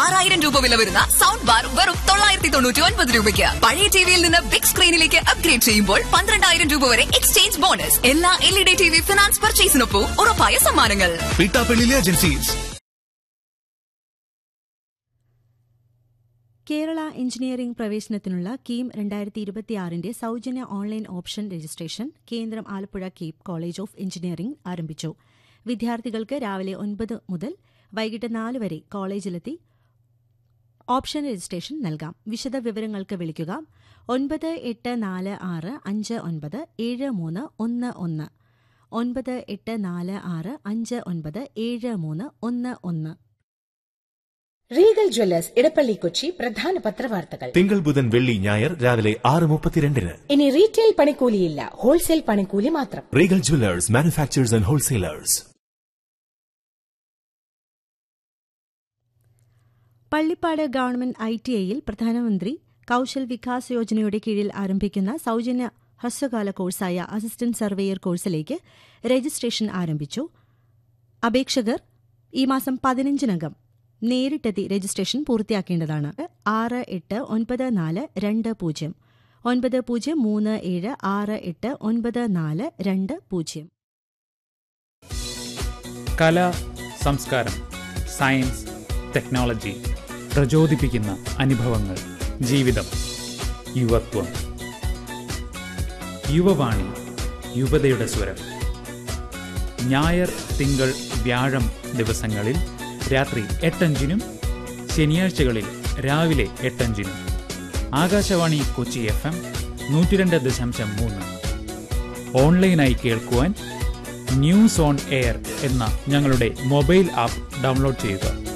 ആറായിരം രൂപ വില വരുന്ന സൗണ്ട് ബാർ വെറും തൊള്ളായിരത്തി തൊണ്ണൂറ്റി ഒൻപത് രൂപയ്ക്ക് പഴയ ടിവിയിൽ നിന്ന് ബിഗ് സ്ക്രീനിലേക്ക് അപ്ഗ്രേഡ് ചെയ്യുമ്പോൾ പന്ത്രണ്ടായിരം രൂപ വരെ എക്സ്ചേഞ്ച് ബോണസ് എല്ലാ L E D T V finance പർച്ചേസിനൊപ്പം ഉറപ്പായ സമ്മാനങ്ങൾ പിട്ടാപ്പള്ളിയിലെ ഏജൻസീസ് കേരള എഞ്ചിനീയറിംഗ് പ്രവേശനത്തിനുള്ള കീം രണ്ടായിരത്തി ഇരുപത്തിയാറിന്റെ സൗജന്യ ഓൺലൈൻ ഓപ്ഷൻ രജിസ്ട്രേഷൻ കേന്ദ്രം ആലപ്പുഴ കീപ് കോളേജ് ഓഫ് എഞ്ചിനീയറിംഗ് ആരംഭിച്ചു വിദ്യാർത്ഥികൾക്ക് രാവിലെ ഒൻപത് മുതൽ വൈകിട്ട് നാല് വരെ കോളേജിലെത്തി ഓപ്ഷൻ രജിസ്ട്രേഷൻ നൽകാം വിശദ വിവരങ്ങൾക്ക് വിളിക്കുക ഒൻപത് എട്ട് നാല് ആറ് അഞ്ച് ഒൻപത് ഏഴ് മൂന്ന് ഒന്ന് ഒന്ന് ഒൻപത് എട്ട് നാല് ആറ് അഞ്ച് ഒൻപത് ഏഴ് മൂന്ന് ഒന്ന് ഒന്ന് റീഗൽ ജ്വല്ലേഴ്സ് ഇടപ്പള്ളി കൊച്ചി പ്രധാന പത്രവാർത്തകൾ തിങ്കൾ ബുധൻ വെള്ളി ഞായർ രാവിലെ ആറ് മുപ്പത്തിരണ്ടിന് ഇനി റീറ്റെയിൽ പണിക്കൂലിയില്ല ഹോൾസെയിൽ പണിക്കൂലി മാത്രം Regal jewellers manufacturers and wholesalers Pallippad government I T ഐയിൽ പ്രധാനമന്ത്രി കൌശൽ വികാസ് യോജനയുടെ കീഴിൽ ആരംഭിക്കുന്ന സൗജന്യ ഹ്രസ്വകാല കോഴ്സായ അസിസ്റ്റന്റ് സർവേയർ കോഴ്സിലേക്ക് രജിസ്ട്രേഷൻ ആരംഭിച്ചു അപേക്ഷകർ ഈ മാസം പതിനഞ്ചിനകം നേരിട്ടെത്തി രജിസ്ട്രേഷൻ പൂർത്തിയാക്കേണ്ടതാണ് ആറ് എട്ട് ഒൻപത് നാല് രണ്ട് പൂജ്യം ഒൻപത് പൂജ്യം മൂന്ന് ഏഴ് ആറ് എട്ട് ഒൻപത് നാല് രണ്ട് പൂജ്യം കല സംസ്കാരം സയൻസ് ടെക്നോളജി പ്രചോദിപ്പിക്കുന്ന അനുഭവങ്ങൾ ജീവിതം യുവത്വം യുവവാണി യുവതയുടെ സ്വരം ഞായർ തിങ്കൾ വ്യാഴം ദിവസങ്ങളിൽ രാത്രി എട്ടഞ്ചിനും ശനിയാഴ്ചകളിൽ രാവിലെ എട്ടഞ്ചിനും ആകാശവാണി കൊച്ചി എഫ് എം നൂറ്റിരണ്ട് ദശാംശം മൂന്ന് ഓൺലൈനായി കേൾക്കുവാൻ ന്യൂസ് ഓൺ എയർ എന്ന ഞങ്ങളുടെ മൊബൈൽ ആപ്പ് ഡൗൺലോഡ് ചെയ്യുക